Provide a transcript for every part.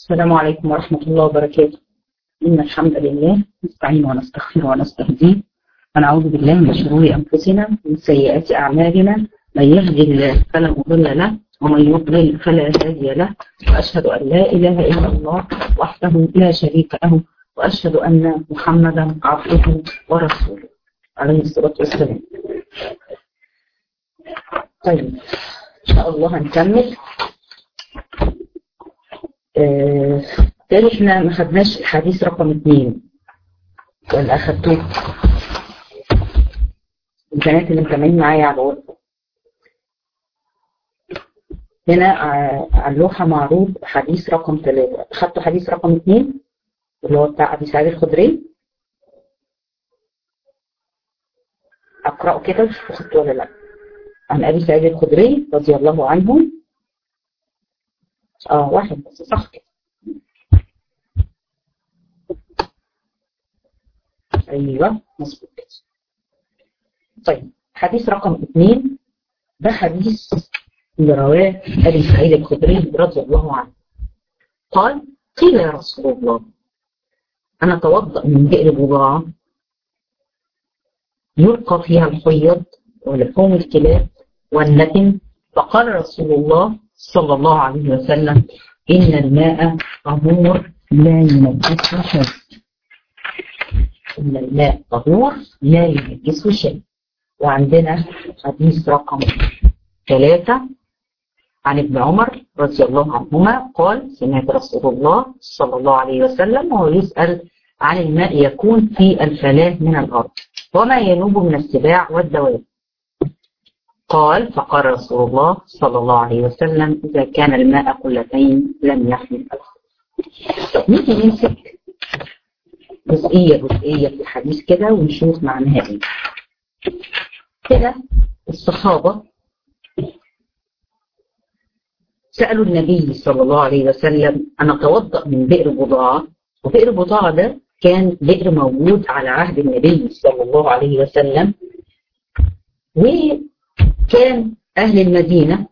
السلام عليكم ورحمة الله وبركاته إن الحمد لله نستعين ونستغفر ونستهديه ونعوذ بالله من شرور أنفسنا ومن سيئات أعمالنا من يهدي الله فلا مضل له ومن يضلل فلا هادي له وأشهد أن لا إله إلا الله وحده لا شريك له وأشهد أن محمدا عبده ورسوله عليه الصلاة والسلام طيب إن شاء الله هنكمل آه، تاني احنا ما خدناش الحديث رقم اثنين ولا اخدتوه البنات اللي مكملين معايا على الغرفة هنا على اللوحة معروض حديث رقم ثلاثة خدتوا حديث رقم اثنين اللي هو بتاع أبي سعيد الخدري أقرأه كده وشوفوا خدتوا ولا لأ عن أبي سعيد الخدري رضي الله عنه اه واحد بس صح كده ايوه مظبوط كده طيب حديث رقم اثنين ده حديث اللي رواه ابي سعيد الخدري رضي الله عنه قال قيل يا رسول الله انا اتوضا من بئر بضاعه يلقى فيها الحيض ولحوم الكلاب والنتن فقال رسول الله صلى الله عليه وسلم إن الماء طهور لا ينجسه شيء إن الماء طهور لا ينجسه شيء وعندنا حديث رقم ثلاثة عن ابن عمر رضي الله عنهما قال سمعت رسول الله صلى الله عليه وسلم وهو يسأل عن الماء يكون في الفلاة من الأرض وما ينوب من السباع والدواب قال فقال رسول الله صلى الله عليه وسلم إذا كان الماء قلتين لم يحمل الخبث نيجي نمسك جزئية جزئية في الحديث كده ونشوف معناها ايه كده الصحابة سألوا النبي صلى الله عليه وسلم أنا أتوضأ من بئر بضاعة وبئر بضاعة ده كان بئر موجود على عهد النبي صلى الله عليه وسلم و كان أهل المدينة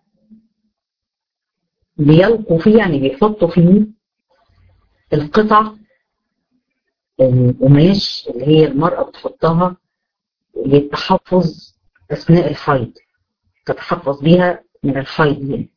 بيلقوا فيه يعني بيحطوا فيه القطع القماش اللي هي المرأة بتحطها للتحفظ أثناء الحيض تتحفظ بيها من الحيض يعني.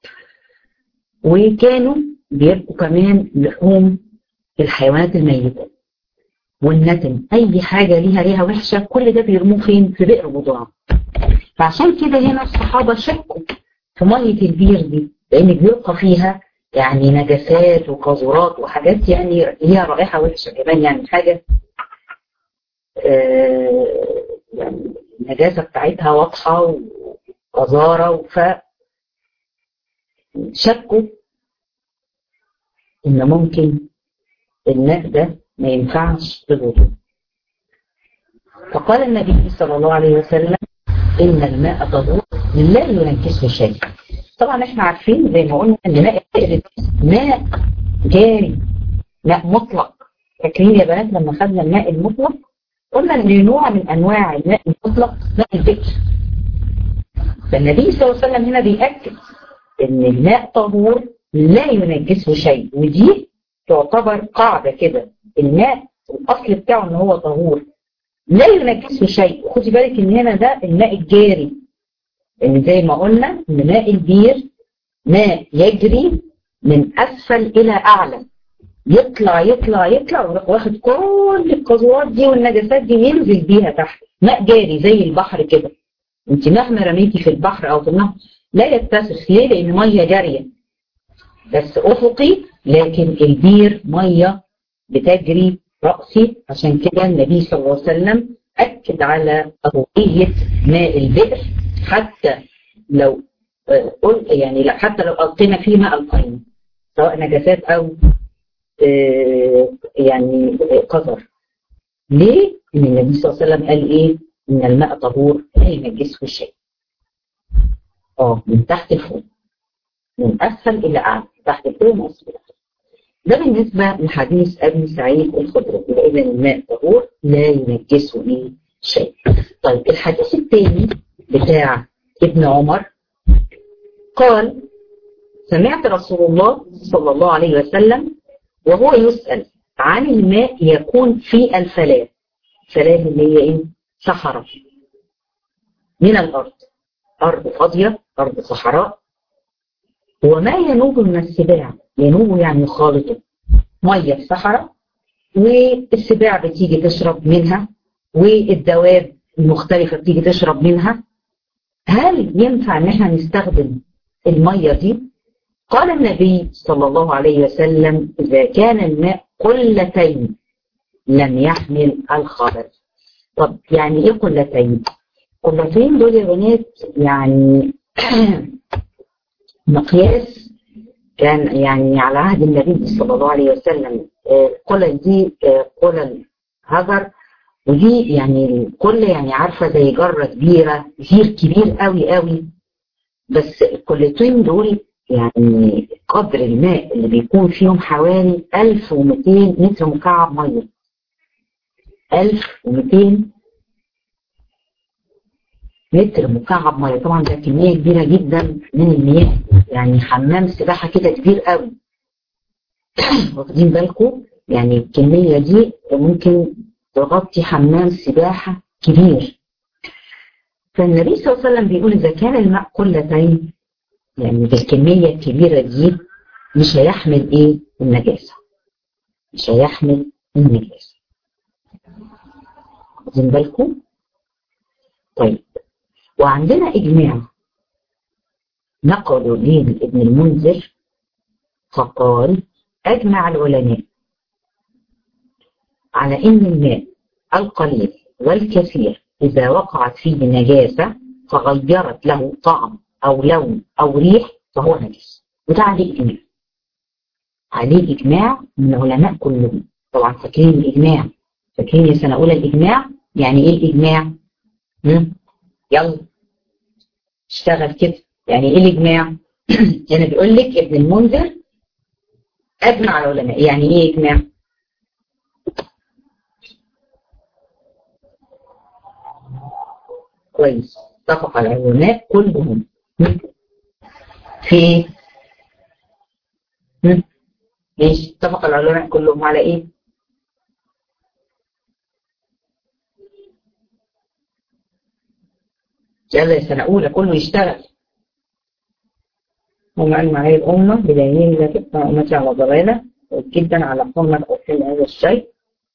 وكانوا بيلقوا كمان لحوم الحيوانات الميتة والنتن أي حاجة ليها ريحة وحشة كل ده بيرموه فين في بئر بضاعة فعشان كده هنا الصحابة شكوا في مية البير دي لأن بيبقى فيها يعني نجاسات وقاذورات وحاجات يعني ليها رائحة وحشة كمان يعني حاجة آه يعني النجاسة بتاعتها واضحة وقذارة ف شكوا إن ممكن الماء ده ما ينفعش للوضوء فقال النبي صلى الله عليه وسلم إن الماء طهور لا ينكسه شيء طبعا احنا عارفين زي ما قلنا ان ماء ماء جاري ماء مطلق فاكرين يا بنات لما خدنا الماء المطلق قلنا ان نوع من انواع الماء المطلق ماء البئر فالنبي صلى الله عليه وسلم هنا بيأكد ان الماء طهور لا ينجسه شيء ودي تعتبر قاعدة كده الماء الاصل بتاعه ان هو طهور لا ينجسه شيء وخدي بالك ان هنا ده الماء الجاري ان زي ما قلنا ان ماء البير ماء يجري من اسفل الى اعلى يطلع يطلع يطلع ويروح واخد كل القذورات دي والنجاسات دي وينزل بيها تحت ماء جاري زي البحر كده انت مهما رميتي في البحر او في النهر لا يتسخ ليه لان ميه جاريه بس افقي لكن البير ميه بتجري رأسي عشان كده النبي صلى الله عليه وسلم أكد على أهمية ماء البئر حتى لو قل يعني حتى لو ألقينا فيه ماء القيم سواء نجاسات أو يعني قذر ليه؟ إن النبي صلى الله عليه وسلم قال إيه؟ إن الماء طهور لا ينجسه شيء. اه من تحت لفوق من أسفل إلى أعلى تحت لفوق من أسفل إلى ده بالنسبة لحديث أبي سعيد الخدري لأن الماء طهور لا ينجسه إيه شيء طيب الحديث الثاني بتاع ابن عمر قال سمعت رسول الله صلى الله عليه وسلم وهو يسأل عن الماء يكون في الفلاة الفلاة اللي هي ايه صحراء من الأرض أرض فاضية أرض صحراء وما ينوب من السباع ينوب يعني يخالطه مية في صحراء والسباع بتيجي تشرب منها والدواب المختلفة بتيجي تشرب منها هل ينفع ان احنا نستخدم المية دي قال النبي صلى الله عليه وسلم إذا كان الماء قلتين لم يحمل الخبث طب يعني ايه قلتين قلتين دول يا بنات يعني مقياس كان يعني على عهد النبي صلى الله عليه وسلم قلل دي قلل هجر ودي يعني الكل يعني عارفه زي جره كبيره زير كبير قوي قوي بس الكلتين دول يعني قدر الماء اللي بيكون فيهم حوالي 1200 متر مكعب ميه 1200 متر مكعب ميه طبعا ده كميه كبيره جدا من المياه يعني حمام سباحه كده كبير قوي واخدين بالكم يعني الكميه دي ممكن تغطي حمام سباحه كبير فالنبي صلى الله عليه وسلم بيقول اذا كان الماء قلتين يعني بالكميه الكبيره دي مش هيحمل ايه النجاسه مش هيحمل النجاسه واخدين بالكم طيب وعندنا إجماع نقلوا ليه ابن المنذر فقال أجمع العلماء على إن الماء القليل والكثير إذا وقعت فيه نجاسة فغيرت له طعم أو لون أو ريح فهو نجس وده عليه إجماع عليه إجماع من العلماء كلهم طبعا فاكرين الإجماع فاكرين يا سنة أولى الإجماع يعني إيه الإجماع؟ يلا اشتغل كده يعني ايه الاجماع هنا بيقول لك ابن المنذر اجمع العلماء يعني ايه اجماع كويس اتفق العلماء كلهم في ايه ماشي اتفق العلماء كلهم على ايه يلا يا سنة أولى كله يشتغل هم قال معايا الأمة بدليل لا تبقى أمتي على ضلالة جدا على قمة أصل هذا الشيء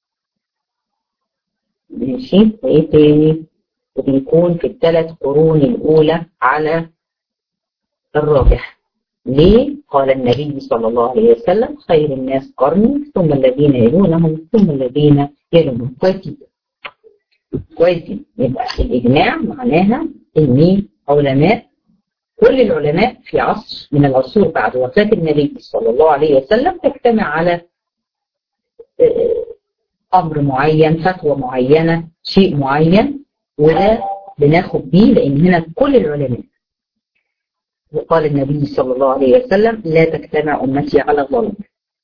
ماشي وإيه تاني وبيكون في الثلاث قرون الأولى على الراجح ليه؟ قال النبي صلى الله عليه وسلم خير الناس قرني ثم الذين يلونهم ثم الذين يلونهم كويس كويس يبقى الإجماع معناها ان علماء كل العلماء في عصر من العصور بعد وفاة النبي صلى الله عليه وسلم تجتمع على أمر معين فتوى معينة شيء معين وده بناخد بيه لأن هنا كل العلماء وقال النبي صلى الله عليه وسلم لا تجتمع أمتي على الظلم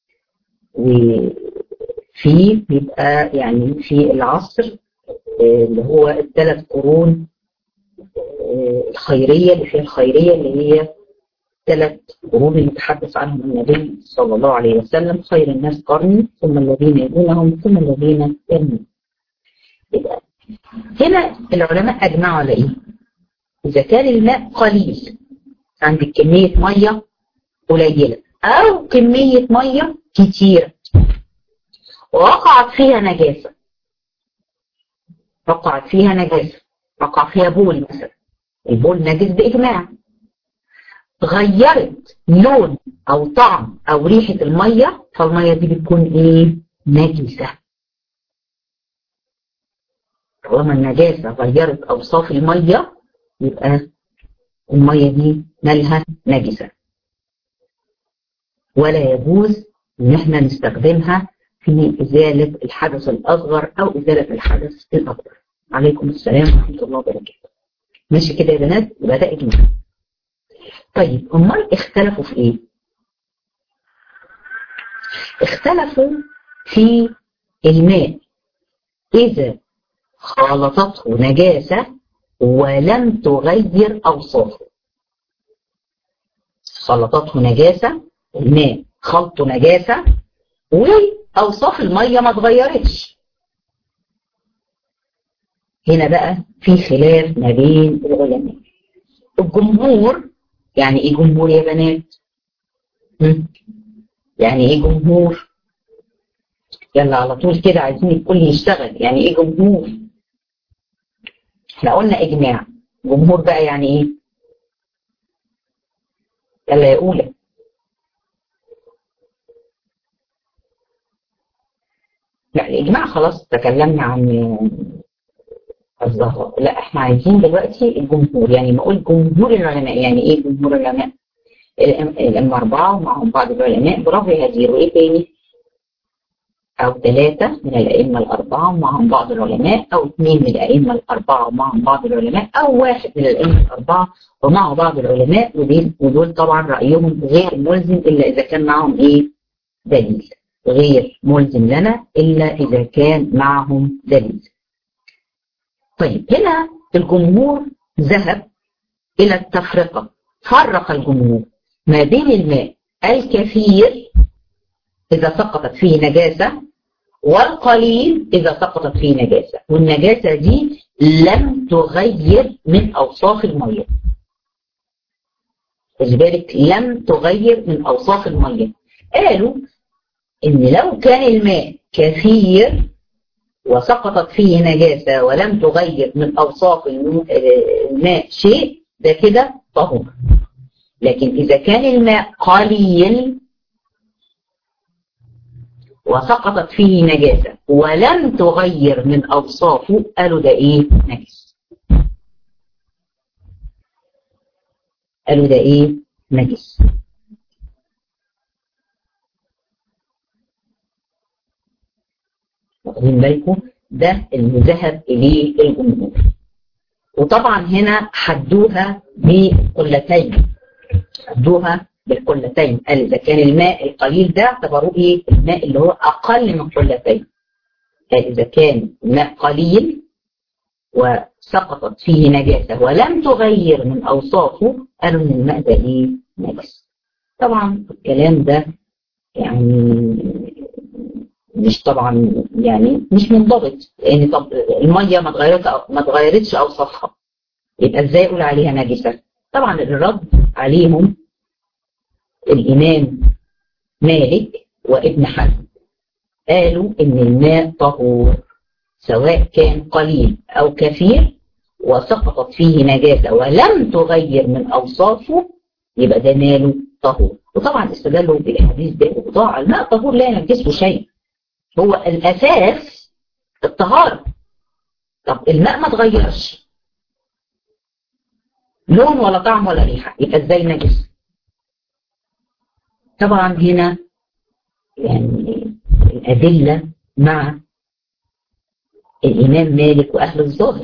وفي بيبقى يعني في العصر اللي هو الثلاث قرون الخيرية اللي فيها الخيرية اللي هي ثلاث قرون اللي تحدث عنهم النبي صلى الله عليه وسلم خير الناس قرني ثم الذين يلونهم ثم الذين يلونهم يبقى هنا العلماء أجمعوا على إيه؟ إذا كان الماء قليل عندك كمية مية قليلة أو كمية مية كتيرة ووقعت فيها نجاسة وقعت فيها نجاسة وقع فيها بول مثلا البول نجس بإجماع غيرت لون أو طعم أو ريحة المية فالمية دي بتكون إيه؟ نجسة طالما النجاسة غيرت أوصاف المية يبقى المية دي مالها نجسة ولا يجوز إن احنا نستخدمها في إزالة الحدث الأصغر أو إزالة الحدث الأكبر عليكم السلام ورحمة الله وبركاته ماشي كده يا بنات يبقى ده إجماع طيب امال اختلفوا في ايه اختلفوا في الماء اذا خالطته نجاسة ولم تغير اوصافه خلطته نجاسة الماء خلطه نجاسة وأوصاف المية ما اتغيرتش هنا بقى في خلاف ما بين العلماء الجمهور يعني ايه جمهور يا بنات يعني ايه جمهور يلا على طول كده عايزين الكل يشتغل يعني ايه جمهور احنا قلنا اجماع جمهور بقى يعني ايه يلا يا اولى لا الاجماع خلاص تكلمنا عن الظهر لا احنا عايزين دلوقتي الجمهور يعني ما اقول جمهور العلماء يعني ايه جمهور العلماء الأئمة أربعة ومعهم بعض العلماء برافو يا هدير وإيه تاني؟ أو ثلاثة من الأئمة الأربعة ومعهم بعض العلماء أو اثنين من الأئمة الأربعة ومعهم بعض العلماء أو واحد من الأئمة الأربعة ومعه بعض العلماء ودول طبعا رأيهم غير ملزم إلا إذا كان معهم إيه؟ دليل غير ملزم لنا إلا إذا كان معهم دليل طيب هنا الجمهور ذهب إلى التفرقة فرق الجمهور ما بين الماء الكثير إذا سقطت فيه نجاسة والقليل إذا سقطت فيه نجاسة والنجاسة دي لم تغير من أوصاف المية بالك لم تغير من أوصاف المية قالوا إن لو كان الماء كثير وسقطت فيه نجاسة ولم تغير من أوصاف الماء شيء ده كده طهور لكن إذا كان الماء قليل وسقطت فيه نجاسة ولم تغير من أوصافه قالوا ده إيه نجس قالوا ده إيه نجس واخدين بالكم ده اللي ذهب إليه الجمهور وطبعا هنا حدوها بقلتين حدوها بالقلتين قال إذا كان الماء القليل ده اعتبروه إيه الماء اللي هو أقل من قلتين قال إذا كان الماء قليل وسقطت فيه نجاسة ولم تغير من أوصافه قالوا إن الماء ده إيه نجس طبعا الكلام ده يعني مش طبعا يعني مش منضبط لان طب الميه ما اتغيرت ما اتغيرتش اوصافها يبقى ازاي اقول عليها نجسه طبعا الرد عليهم الامام مالك وابن حزم قالوا ان الماء طهور سواء كان قليل او كثير وسقطت فيه نجاسه ولم تغير من اوصافه يبقى ده ماله طهور وطبعا استدلوا بالاحاديث ده وضاع الماء طهور لا ينجسه شيء هو الأساس الطهارة طب الماء ما تغيرش لون ولا طعم ولا ريحة يبقى ازاي نجس طبعا هنا يعني الأدلة مع الإمام مالك وأهل الظاهر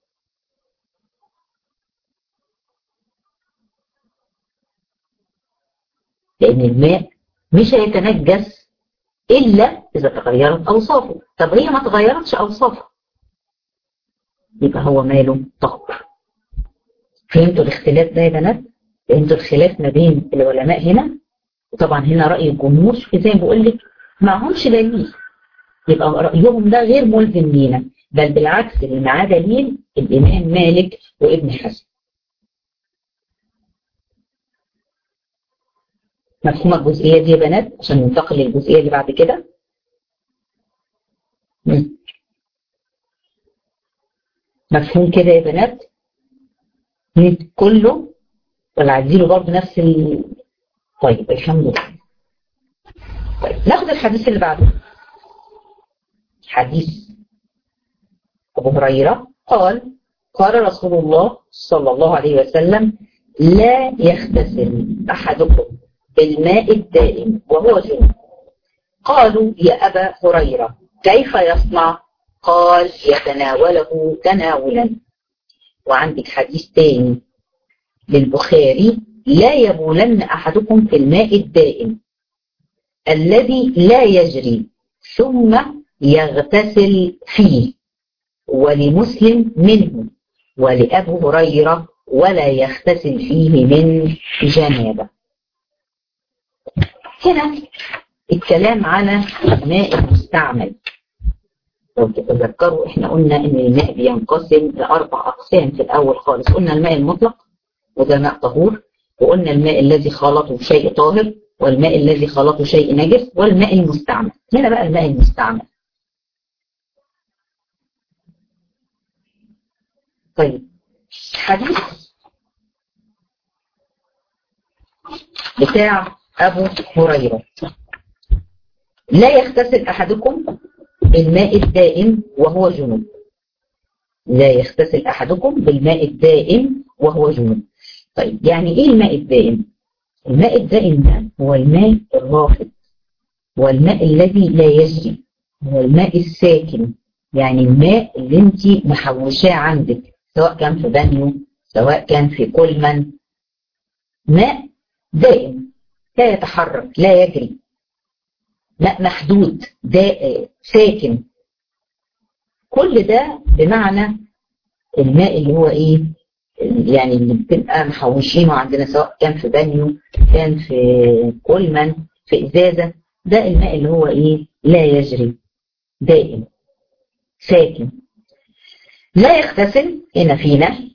لأن الماء مش هيتنجس إلا إذا تغيرت أوصافه طب هي ما تغيرتش أوصافه يبقى هو ماله طهور فهمتوا الاختلاف ده يا بنات فهمتوا الخلاف ما بين العلماء هنا وطبعا هنا رأي الجمهور زي ما بقول لك معهمش دليل يبقى رأيهم ده غير ملزم لينا بل بالعكس اللي معاه دليل الإمام مالك وابن حزم مفهومة الجزئية دي يا بنات عشان ننتقل للجزئية اللي بعد كده مفهوم كده يا بنات كله ولا عايزينه برضه نفس ال... طيب الحمد لله طيب ناخد الحديث اللي بعده حديث أبو هريرة قال قال رسول الله صلى الله عليه وسلم لا يغتسل أحدكم بالماء الدائم وهو جنب قالوا يا أبا هريرة كيف يصنع قال يتناوله تناولا وعندك حديث تاني للبخاري لا يبولن أحدكم في الماء الدائم الذي لا يجري ثم يغتسل فيه ولمسلم منه ولأبو هريرة ولا يغتسل فيه من جنابه هنا الكلام على الماء المستعمل لو تتذكروا احنا قلنا ان الماء بينقسم لاربع اقسام في الاول خالص قلنا الماء المطلق وده ماء طهور وقلنا الماء الذي خلطه شيء طاهر والماء الذي خلطه شيء نجس والماء المستعمل هنا بقى الماء المستعمل طيب حديث بتاع أبو هريرة لا يغتسل أحدكم بالماء الدائم وهو جنوب لا يغتسل أحدكم بالماء الدائم وهو جنوب طيب يعني إيه الماء الدائم الماء الدائم ده هو الماء الرافد والماء الذي لا يجري هو الماء الساكن يعني الماء اللي انت محوشاه عندك سواء كان في بانيو سواء كان في كولمان ماء دائم لا يتحرك لا يجري ماء محدود دائم ساكن كل ده بمعنى الماء اللي هو ايه يعني اللي بتبقى محوشينه عندنا سواء كان في بانيو كان في كولمان في ازازه ده الماء اللي هو ايه لا يجري دائم ساكن لا يغتسل هنا في نهي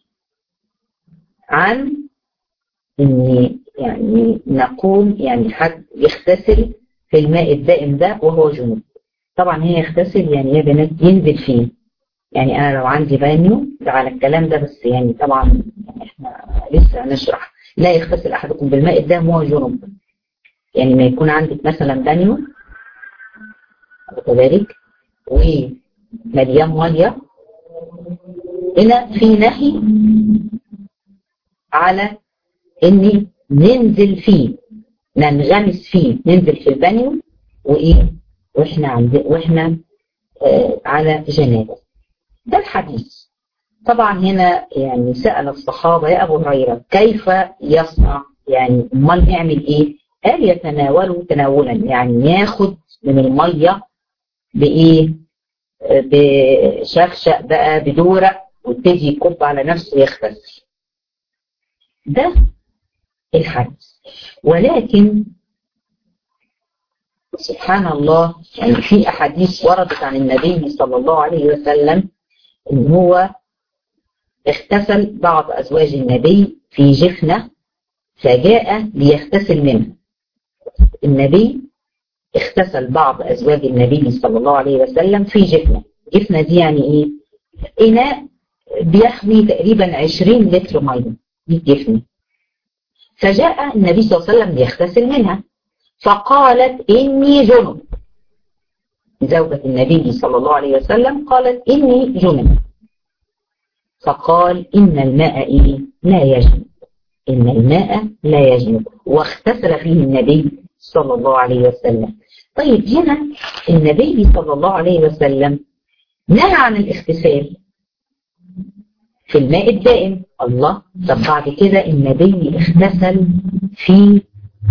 عن ان يعني نقول يعني حد يغتسل في الماء الدائم ده وهو جنوب طبعا هي يغتسل يعني يا بنات ينزل فيه يعني انا لو عندي بانيو ده على الكلام ده بس يعني طبعا يعني احنا لسه هنشرح لا يغتسل احدكم بالماء الدائم وهو جنوب يعني ما يكون عندك مثلا بانيو كذلك ومليان ميه هنا في نهي على ان ننزل فيه ننغمس فيه ننزل في البانيو وايه واحنا عند واحنا آه على جنابه ده الحديث طبعا هنا يعني سأل الصحابة يا أبو هريرة كيف يصنع يعني امال نعمل ايه قال يتناولوا تناولا يعني ياخد من المية بايه بشخشق بقى بدورق ويبتدي يكب على نفسه ويغتسل ده الحديث ولكن سبحان الله يعني في أحاديث وردت عن النبي صلى الله عليه وسلم إن هو اغتسل بعض أزواج النبي في جفنة فجاء ليغتسل منها النبي اغتسل بعض أزواج النبي صلى الله عليه وسلم في جفنة جفنة دي يعني إيه؟ إناء بيحوي تقريبا 20 لتر مية دي جفنة فجاء النبي صلى الله عليه وسلم ليغتسل منها فقالت إني جنب زوجة النبي صلى الله عليه وسلم قالت إني جنب فقال إن الماء إيه؟ لا يجنب إن الماء لا يجنب واغتسل فيه النبي صلى الله عليه وسلم طيب هنا النبي صلى الله عليه وسلم نهى عن الاغتسال في الماء الدائم الله طب بعد كده النبي اغتسل في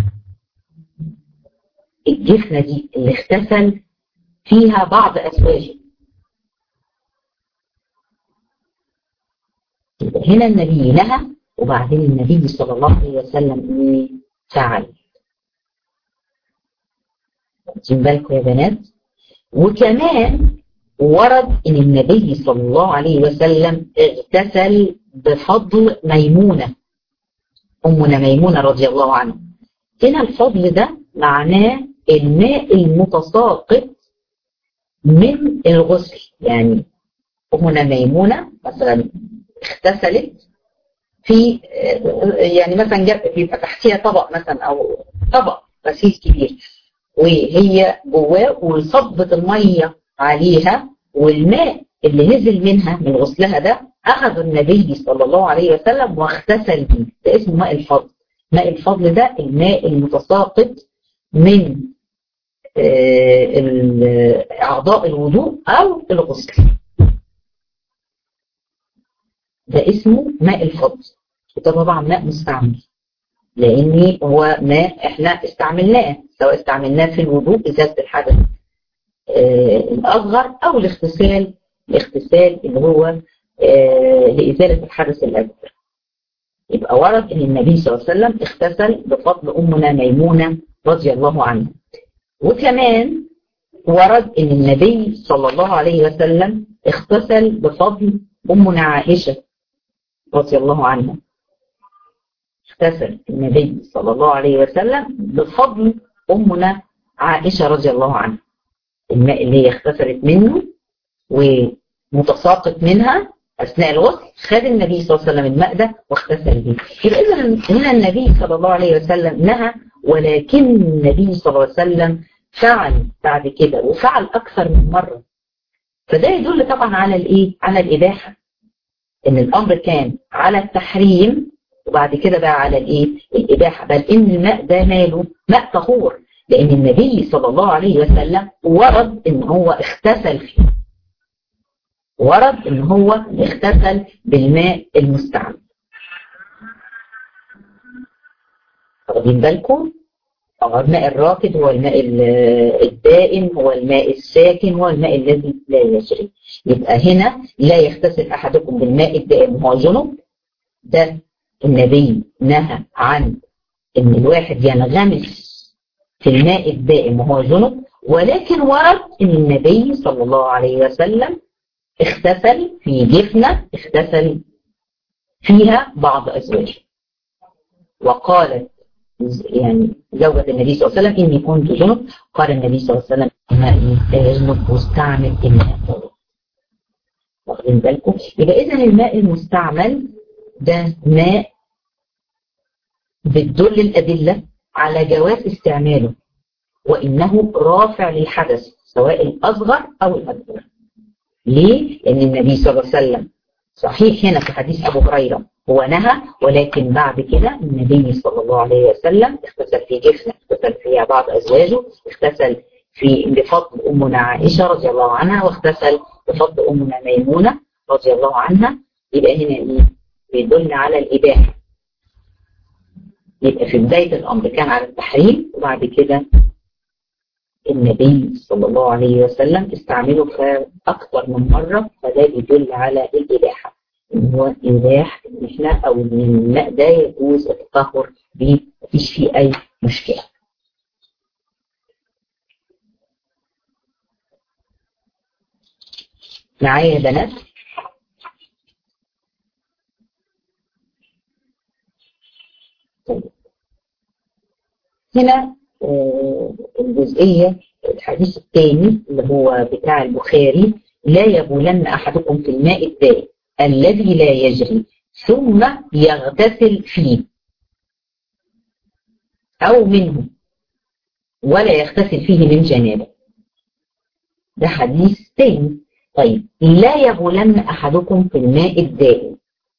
الجفنة دي اللي اغتسل فيها بعض أزواجه هنا النبي نهى وبعدين النبي صلى الله عليه وسلم فعل واخدين بالكم يا بنات وكمان ورد ان النبي صلى الله عليه وسلم اغتسل بفضل ميمونة امنا ميمونة رضي الله عنها هنا الفضل ده معناه الماء المتساقط من الغسل يعني امنا ميمونة مثلا اغتسلت في يعني مثلا بيبقى تحتها طبق مثلا او طبق غسيل كبير وهي جواه وصبت الميه عليها والماء اللي نزل منها من غسلها ده اخذ النبي صلى الله عليه وسلم واغتسل به ده اسمه ماء الفضل ماء الفضل ده الماء المتساقط من اعضاء الوضوء او الغسل ده اسمه ماء الفضل وده طبعا ماء مستعمل لان هو ماء احنا استعملناه سواء استعملناه في الوضوء ازاله الحدث آه الاصغر او الاغتسال الاغتسال اللي هو آه لازاله الحدث الاكبر يبقى ورد ان النبي صلى الله عليه وسلم اغتسل بفضل امنا ميمونه رضي الله عنها وكمان ورد ان النبي صلى الله عليه وسلم اغتسل بفضل امنا عائشه رضي الله عنها اغتسل النبي صلى الله عليه وسلم بفضل امنا عائشه رضي الله عنها الماء اللي هي اغتسلت منه ومتساقط منها اثناء الغسل خد النبي صلى الله عليه وسلم الماء ده واغتسل به يبقى اذا هنا النبي صلى الله عليه وسلم نهى ولكن النبي صلى الله عليه وسلم فعل بعد كده وفعل اكثر من مره فده يدل طبعا على الايه على الاباحه ان الامر كان على التحريم وبعد كده بقى على الايه الاباحه بل ان الماء ده ماله ماء طهور لان النبي صلى الله عليه وسلم ورد ان هو اغتسل فيه ورد ان هو اغتسل بالماء المستعمل واخدين بالكم الماء الراكد هو الماء الدائم هو الماء الساكن هو الماء الذي لا يجري يبقى هنا لا يغتسل احدكم بالماء الدائم وهو جنب ده النبي نهى عن ان الواحد ينغمس في الماء الدائم وهو جنب ولكن ورد ان النبي صلى الله عليه وسلم اغتسل في جفنة اغتسل فيها بعض أزواجه وقالت يعني زوجة النبي صلى الله عليه وسلم إني كنت جنب قال النبي صلى الله عليه وسلم الماء لا يجنب واستعمل الماء واخدين بالكم يبقى إذا الماء المستعمل ده ماء بتدل الأدلة على جواز استعماله وإنه رافع للحدث سواء الأصغر أو الأكبر ليه؟ لأن النبي صلى الله عليه وسلم صحيح هنا في حديث أبو هريرة هو نهى ولكن بعد كده النبي صلى الله عليه وسلم اغتسل في جفنة اغتسل فيها بعض أزواجه اغتسل في بفضل أمنا عائشة رضي الله عنها واغتسل بفضل أمنا ميمونة رضي الله عنها يبقى هنا إيه؟ بيدل على الإباحة يبقى في بداية الأمر كان على التحريم وبعد كده النبي صلى الله عليه وسلم استعمله في أكثر من مرة فده بيدل على الإباحة إن هو إباح إن إحنا أو إن الماء ده يجوز التطهر بيه مفيش فيه أي مشكلة. معايا يا بنات؟ طيب. هنا آه الجزئية الحديث الثاني اللي هو بتاع البخاري لا يبولن أحدكم في الماء الدائم الذي لا يجري ثم يغتسل فيه أو منه ولا يغتسل فيه من جنابه ده حديث ثاني طيب لا يبولن أحدكم في الماء الدائم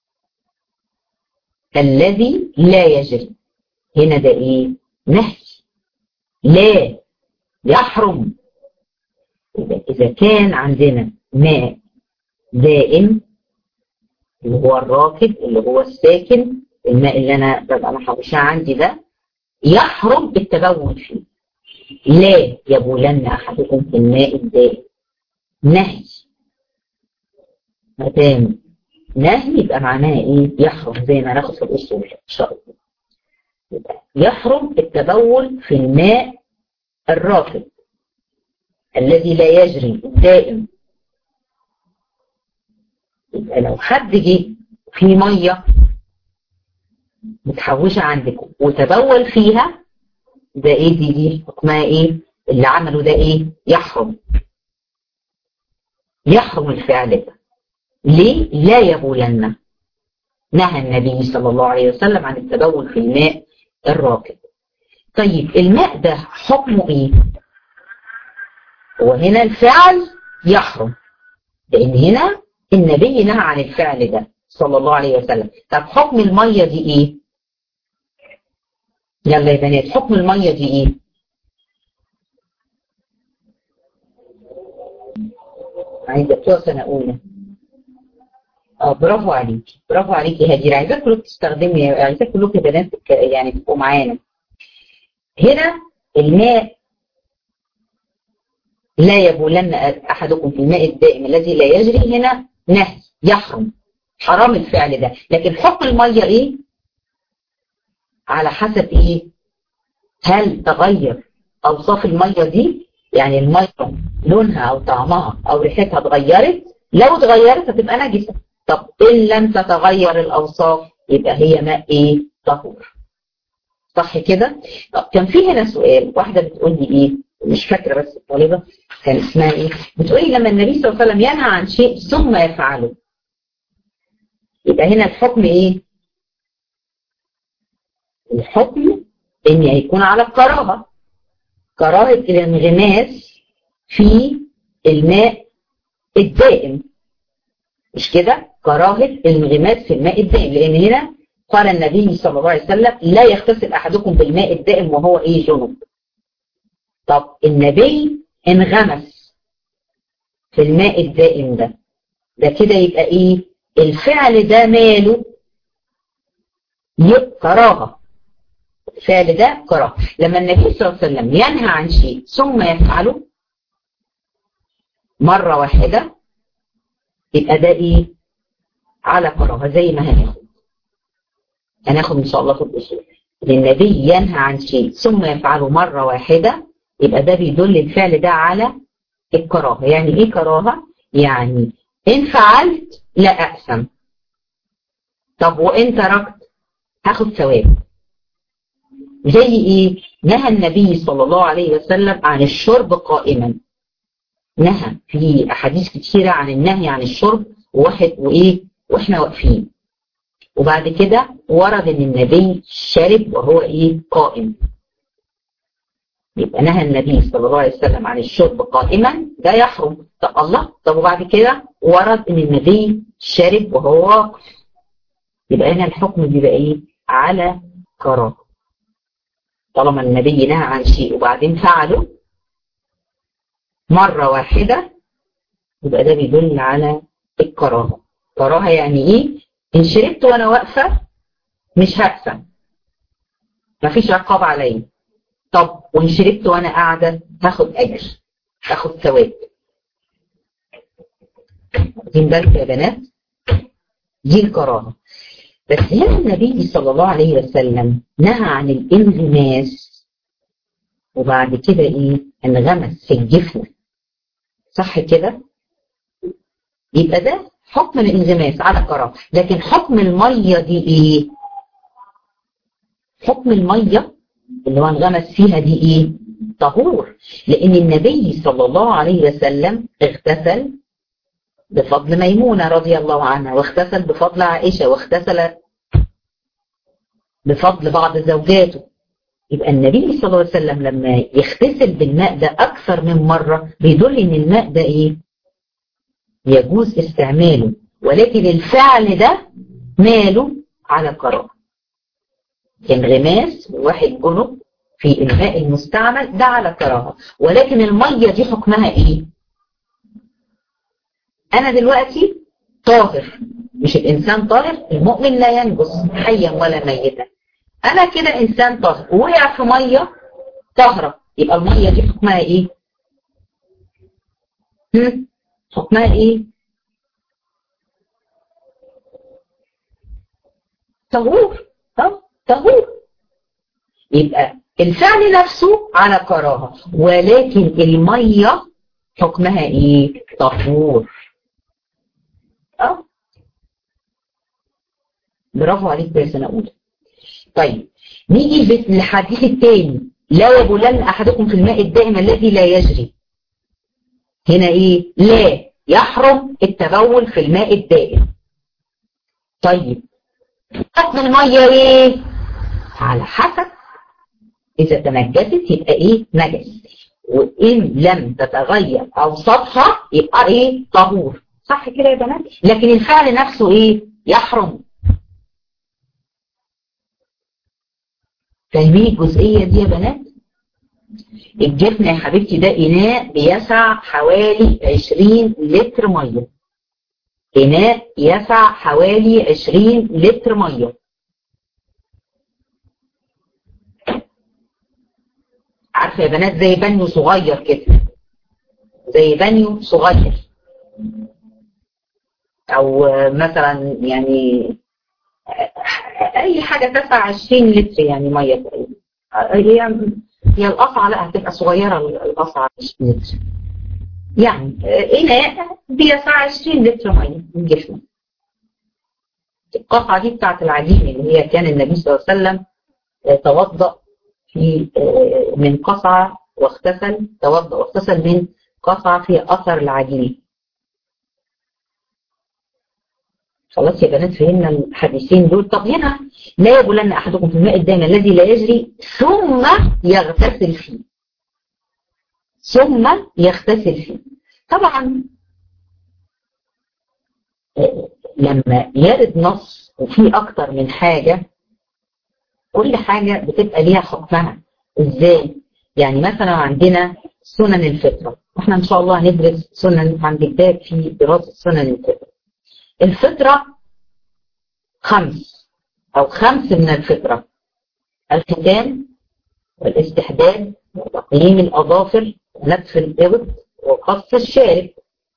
الذي لا يجري هنا ده ايه نهي لا يحرم إذا كان عندنا ماء دائم اللي هو الراكد اللي هو الساكن الماء اللي أنا ببقى محوشاه عندي ده يحرم التبول فيه لا يبولن أحدكم في الماء الدائم نهي ما دام نهي يبقى معناه ايه يحرم زي ما ناخد في الاصول ان شاء الله يبقى يحرم التبول في الماء الراكد الذي لا يجري الدائم يبقى لو حد جه في ميه متحوشه عندكم وتبول فيها ده ايه دي دي حكمها ايه اللي عمله ده ايه يحرم يحرم الفعل ده ليه لا يبولن نهى النبي صلى الله عليه وسلم عن التبول في الماء الراكد طيب الماء ده حكمه ايه وهنا الفعل يحرم لان هنا النبي نهى عن الفعل ده صلى الله عليه وسلم طب حكم المية دي ايه يلا يا بنات حكم المية دي ايه عايزة بتوع سنة أولى اه برافو عليكي برافو عليكي يا هدير عايزاك كلكم تستخدموا عايزاك كلكم يا بنات يعني تبقوا معانا هنا الماء لا يبولن احدكم في الماء الدائم الذي لا يجري هنا نهي يحرم حرام الفعل ده لكن حكم الميه ايه على حسب ايه هل تغير اوصاف الميه دي يعني الميه لونها او طعمها او ريحتها اتغيرت لو اتغيرت هتبقى نجسه طب ان لم تتغير الاوصاف يبقى هي ماء ايه طهور صح كده طب كان في هنا سؤال واحده بتقول لي ايه مش فاكره بس الطالبه كان اسمها ايه بتقولي لما النبي صلى الله عليه وسلم ينهى عن شيء ثم يفعله يبقى هنا الحكم ايه الحكم ان يكون على الكراهه كراهه الانغماس في الماء الدائم مش كده كراهه الانغماس في الماء الدائم لان هنا قال النبي صلى الله عليه وسلم لا يغتسل احدكم بالماء الدائم وهو ايه جنب طب النبي انغمس في الماء الدائم ده ده كده يبقى ايه الفعل ده ماله كراهه الفعل ده كراهه لما النبي صلى الله عليه وسلم ينهى عن شيء ثم يفعله مره واحده يبقى ده ايه على كراهه زي ما هناخد هناخد ان شاء الله في الاصول النبي ينهى عن شيء ثم يفعله مره واحده يبقى ده بيدل الفعل ده على الكراهه يعني ايه كراهه يعني ان فعلت لا اقسم طب وان تركت هاخد ثواب زي ايه نهى النبي صلى الله عليه وسلم عن الشرب قائما نهى في احاديث كتيره عن النهي عن الشرب واحد وايه واحنا واقفين وبعد كده ورد ان النبي شرب وهو ايه قائم يبقى نهى النبي صلى الله عليه وسلم عن الشرب قائما ده يحرم طب الله طب وبعد كده ورد ان النبي شرب وهو واقف يبقى هنا الحكم بيبقى ايه على كراهه طالما النبي نهى عن شيء وبعدين فعله مرة واحدة يبقى ده بيدل على الكراهة كراهة يعني ايه ان شربت وانا واقفة مش هقسم مفيش عقاب عليا طب وان شربت وانا قاعدة هاخد اجر هاخد ثواب واخدين بالكم يا بنات دي الكراهة بس هنا النبي صلى الله عليه وسلم نهى عن الانغماس وبعد كده ايه انغمس في الجفن صح كده يبقى ده حكم الانغماس على كراهه لكن حكم الميه دي ايه حكم الميه اللي هو انغمس فيها دي ايه طهور لان النبي صلى الله عليه وسلم اغتسل بفضل ميمونة رضي الله عنها واغتسل بفضل عائشة واغتسل بفضل بعض زوجاته يبقى النبي صلى الله عليه وسلم لما يغتسل بالماء ده أكثر من مرة بيدل إن الماء ده إيه؟ يجوز استعماله ولكن الفعل ده ماله على كراهه انغماس واحد جنب في الماء المستعمل ده على كراهه ولكن المية دي حكمها إيه؟ أنا دلوقتي طاهر مش الإنسان طاهر المؤمن لا ينجس حيا ولا ميتا أنا كده إنسان طاهر وقع في مية طاهرة يبقى المية دي حكمها إيه؟ هم؟ حكمها إيه؟ طهور طب طهور يبقى الفعل نفسه على كراهة ولكن المية حكمها إيه؟ طهور اه برافو عليك يا سنة أولى طيب نيجي للحديث الثاني لا يبولن أحدكم في الماء الدائم الذي لا يجري هنا إيه لا يحرم التبول في الماء الدائم طيب حكم المية إيه على حسب إذا تنجست يبقى إيه نجس وإن لم تتغير أوصافها يبقى إيه طهور صح كده يا بنات لكن الفعل نفسه ايه يحرم فاهمين الجزئية دي يا بنات الجفن يا حبيبتي ده إناء بيسع حوالي 20 لتر مية إناء يسع حوالي 20 لتر مية عارفة يا بنات زي بانيو صغير كده زي بانيو صغير او مثلا يعني اي حاجة تسع 20 لتر يعني مية تقريبا هي هي القصعة لا هتبقى صغيرة القصعة مش لتر يعني إناء بيسع 20 لتر مية من جسمه القصعة دي بتاعت العجين اللي هي كان النبي صلى الله عليه وسلم توضأ في من قصعة واغتسل توضأ واغتسل من قصعة في أثر العجين خلاص يا بنات فهمنا الحديثين دول طب هنا لا يبولن أحدكم في الماء الدائم الذي لا يجري ثم يغتسل فيه ثم يغتسل فيه طبعا لما يرد نص وفي أكتر من حاجة كل حاجة بتبقى ليها حكمها ازاي يعني مثلا عندنا سنن الفطرة احنا ان شاء الله هندرس سنن عند كتاب في دراسة سنن الفطرة الفطرة خمس او خمس من الفطرة الختان والاستحداد وتقييم الاظافر ونتف الابط وقص الشارب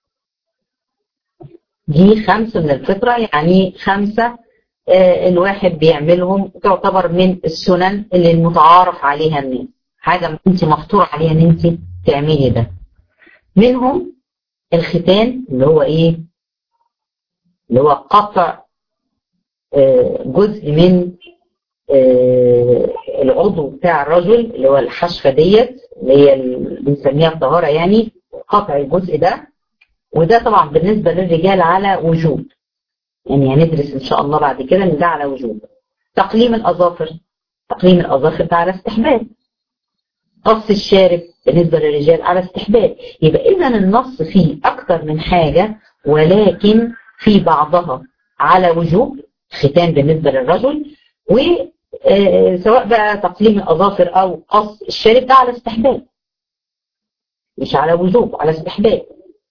دي خمس من الفطرة يعني خمسة آه الواحد بيعملهم تعتبر من السنن اللي المتعارف عليها الناس حاجة انت مفطور عليها ان انت تعملي ده منهم الختان اللي هو ايه اللي هو قطع آه جزء من آه العضو بتاع الرجل اللي هو الحشفة ديت اللي هي اللي بنسميها الطهارة يعني قطع الجزء ده وده طبعا بالنسبة للرجال على وجوب يعني هندرس ان شاء الله بعد كده ان ده على وجوب تقليم الاظافر تقليم الاظافر ده على استحباب قص الشارب بالنسبه للرجال على استحباب يبقى اذا النص فيه اكتر من حاجه ولكن في بعضها على وجوب ختان بالنسبه للرجل وسواء بقى تقليم الاظافر او قص الشارب ده على استحباب مش على وجوب على استحباب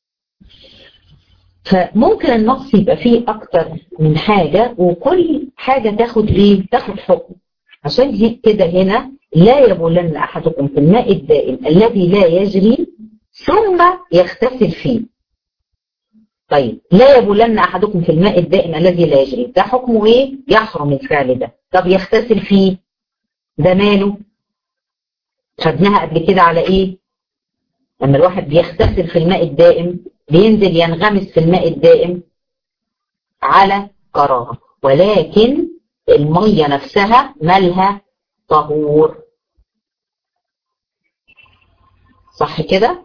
فممكن النص يبقى فيه أكتر من حاجة وكل حاجة تاخد إيه؟ تاخد حكم عشان كده هنا لا يبولن أحدكم في الماء الدائم الذي لا يجري ثم يغتسل فيه طيب لا يبولن أحدكم في الماء الدائم الذي لا يجري ده حكمه إيه؟ يحرم الفعل ده طب يغتسل فيه ده ماله خدناها قبل كده على إيه؟ لما الواحد بيغتسل في الماء الدائم بينزل ينغمس في الماء الدائم على كراهة ولكن المية نفسها مالها طهور صح كده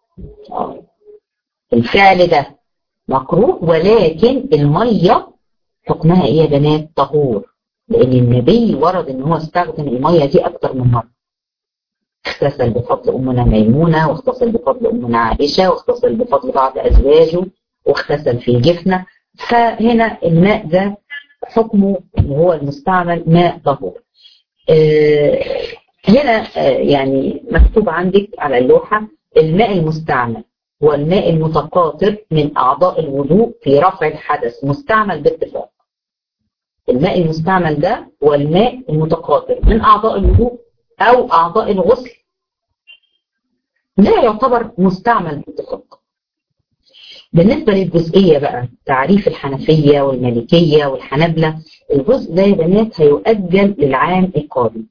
الفعل ده مكروه ولكن المية حكمها ايه يا بنات طهور لان النبي ورد ان هو استخدم المية دي اكتر من مرة اغتسل بفضل أمنا ميمونة واغتسل بفضل أمنا عائشة واغتسل بفضل بعض أزواجه واغتسل في جفنة فهنا الماء ده حكمه اللي هو المستعمل ماء طهور آه هنا آه يعني مكتوب عندك على اللوحة الماء المستعمل هو الماء المتقاطر من أعضاء الوضوء في رفع الحدث مستعمل باتفاق الماء المستعمل ده هو الماء المتقاطر من أعضاء الوضوء أو أعضاء الغسل لا يعتبر مستعمل باتفاق بالنسبة للجزئية بقى تعريف الحنفية والمالكية والحنبلة الجزء ده يا بنات هيؤجل للعام القادم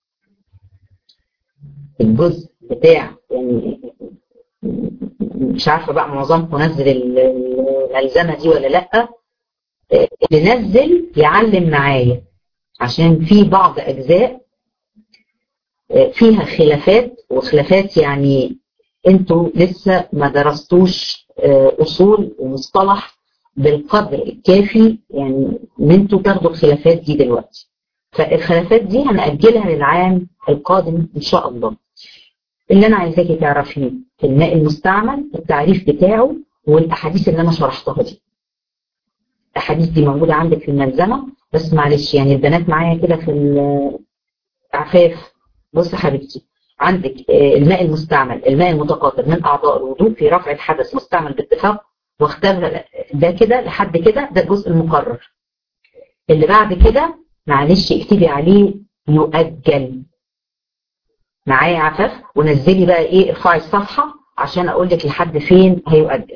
الجزء بتاع يعني مش عارفة بقى معظمكم نزل الملزمة دي ولا لأ اللي نزل يعلم معايا عشان في بعض أجزاء فيها خلافات وخلافات يعني انتوا لسه ما درستوش اصول ومصطلح بالقدر الكافي يعني ان انتوا تاخدوا الخلافات دي دلوقتي فالخلافات دي هنأجلها للعام القادم ان شاء الله اللي انا عايزاكي تعرفيه في الماء المستعمل التعريف بتاعه والاحاديث اللي انا شرحتها دي الاحاديث دي موجوده عندك في الملزمه بس معلش يعني البنات معايا كده في العفاف بص حبيبتي عندك الماء المستعمل الماء المتقاطر من اعضاء الوضوء في رفع الحدث مستعمل باتفاق واختار ده كده لحد كده ده الجزء المقرر اللي بعد كده معلش اكتبي عليه يؤجل معايا عفاف ونزلي بقى ايه ارفعي الصفحه عشان اقول لك لحد فين هيؤجل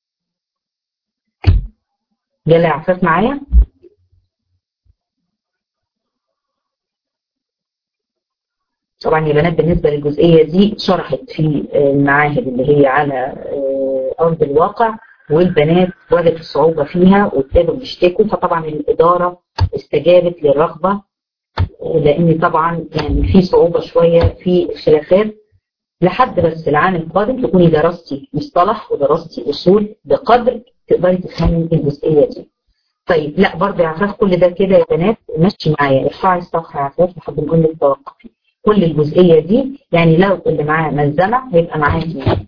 يلا يا عفاف معايا طبعا يا بنات بالنسبة للجزئية دي شرحت في المعاهد اللي هي على أرض الواقع والبنات وجدت الصعوبة فيها وابتدوا يشتكوا فطبعا الإدارة استجابت للرغبة لأن طبعا يعني في صعوبة شوية في الخلافات لحد بس العام القادم تكوني درستي مصطلح ودرستي أصول بقدر تقدري تفهمي الجزئية دي. طيب لا برضه يا عفاف كل ده كده يا بنات مشي معايا ارفعي الصفحة يا عفاف لحد ما اقول لك توقفي. كل الجزئية دي يعني لو اللي معاه ملزمة هيبقى معاكي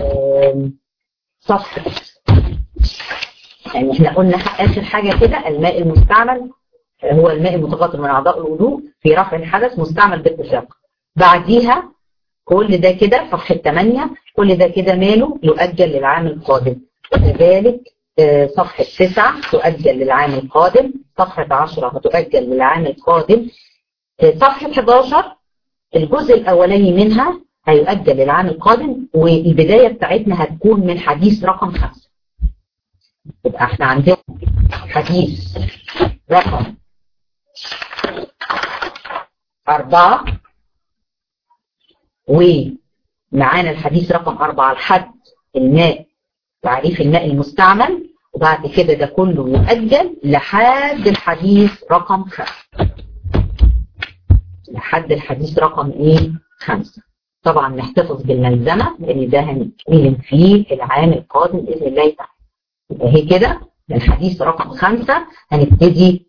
صفحة يعني احنا قلنا اخر حاجة كده الماء المستعمل هو الماء المتقاطر من اعضاء الوضوء في رفع الحدث مستعمل باتفاق بعديها كل ده كده صفحة 8 كل ده كده ماله يؤجل للعام القادم كذلك صفحة 9 تؤجل للعام القادم صفحة 10 هتؤجل للعام القادم صفحة 11 الجزء الأولاني منها هيؤجل للعام القادم والبداية بتاعتنا هتكون من حديث رقم 5 يبقى احنا عندنا حديث رقم أربعة ومعانا الحديث رقم أربعة لحد الماء تعريف الماء المستعمل وبعد كده ده كله يؤجل لحد الحديث رقم خمسة لحد الحديث رقم ايه خمسة طبعا نحتفظ بالملزمة لان ده هنتكلم فيه في العام القادم بإذن الله تعالى يبقى هي كده الحديث رقم خمسة هنبتدي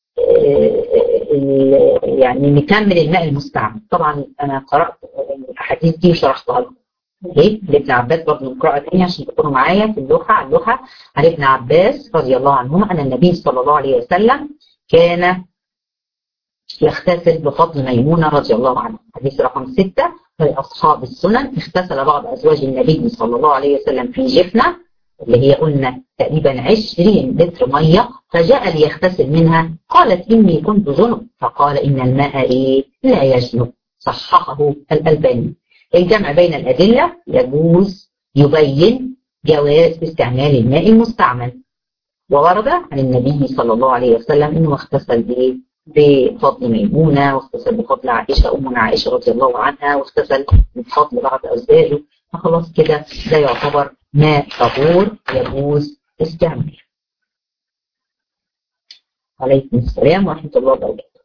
يعني نكمل الماء المستعمل طبعا انا قرأت الاحاديث دي وشرحتها لكم ليه؟ لابن عباس برضه نقرأها تاني عشان تكونوا معايا في اللوحة على اللوحة عن ابن عباس رضي الله عنهما أن النبي صلى الله عليه وسلم كان يغتسل بفضل ميمونة رضي الله عنها حديث رقم ستة لأصحاب السنن اغتسل بعض أزواج النبي صلى الله عليه وسلم في جفنة اللي هي قلنا تقريبا 20 لتر مية فجاء ليغتسل منها قالت إني كنت جنب فقال إن الماء إيه لا يجنب صححه الألباني الجمع بين الأدلة يجوز يبين جواز استعمال الماء المستعمل وورد عن النبي صلى الله عليه وسلم انه اغتسل بايه؟ بفضل ميمونه واغتسل بفضل عائشه امنا عائشه رضي الله عنها واغتسل بفضل بعض ازواجه فخلاص كده ده يعتبر ماء طهور يجوز استعماله. عليكم السلام ورحمه الله وبركاته.